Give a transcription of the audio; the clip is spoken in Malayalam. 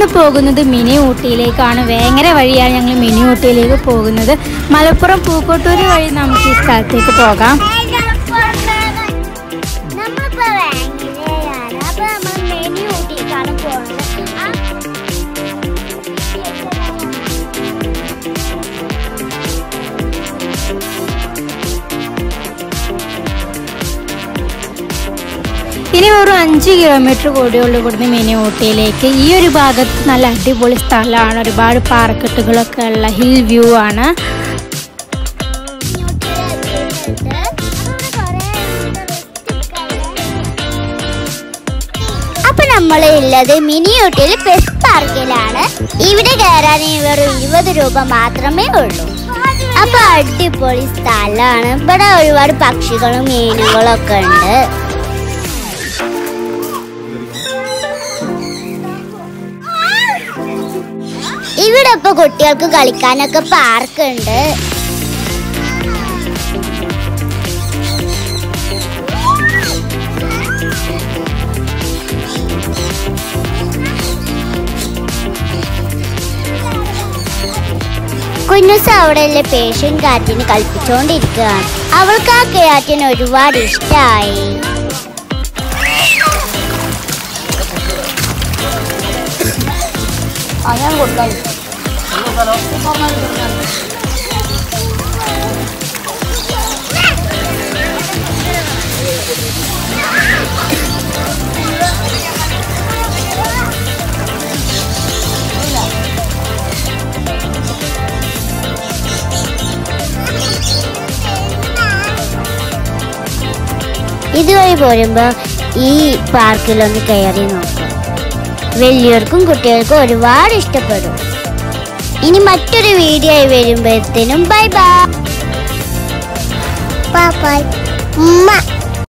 പോകുന്നത് മിനി ഊട്ടിയിലേക്കാണ് വേങ്ങര വഴിയാണ് ഞങ്ങൾ മിനി ഊട്ടിയിലേക്ക് പോകുന്നത് മലപ്പുറം പൂക്കോട്ടൂർ വഴി നമുക്ക് ഈ സ്ഥലത്തേക്ക് പോകാം നമ്മളിപ്പോ ബാങ്കിലാണ് അപ്പൊ നമ്മൾ മെനു ഊട്ടിക്കാണ് പോകുന്നത് ആ ഇനി ഒരു അഞ്ച് കിലോമീറ്റർ കൂടിയുള്ളൂ ഇവിടുന്ന് മിനി ഊട്ടിയിലേക്ക് ഈ ഒരു ഭാഗത്ത് നല്ല അടിപൊളി സ്ഥലമാണ് ഒരുപാട് പാർക്കെട്ടുകളൊക്കെ ഉള്ള ഹിൽ വ്യൂ ആണ് അപ്പൊ നമ്മൾ ഉള്ളത് മിനി ഊട്ടിയിൽ പെസ് പാർക്കിലാണ് ഇവിടെ കയറാൻ വെറും ഇരുപത് രൂപ മാത്രമേ ഉള്ളൂ അപ്പൊ അടിപൊളി സ്ഥലമാണ് ഇവിടെ ഒരുപാട് പക്ഷികളും മീനുകളും ഒക്കെ ഉണ്ട് ഇവിടെ ഇപ്പൊ കുട്ടികൾക്ക് കളിക്കാനൊക്കെ പാർക്ക് ഉണ്ട് കുഞ്ഞുസ് അവിടെയുള്ള പേഷ്യൻ കാറ്റിന് കളിപ്പിച്ചുകൊണ്ടിരിക്കുകയാണ് അവൾക്ക് ആ കാറ്റിന് ഒരുപാട് ഇഷ്ടമായി ഇതുവഴി പോരുമ്പോ ഈ പാർക്കിലൊന്ന് കയറി നോക്കാം വലിയവർക്കും കുട്ടികൾക്കും ഒരുപാട് ഇഷ്ടപ്പെടും ഇനി മറ്റൊരു വീഡിയോ ആയി വരുമ്പോഴത്തേനും ബൈ ബൈ ബൈ ഉമ്മ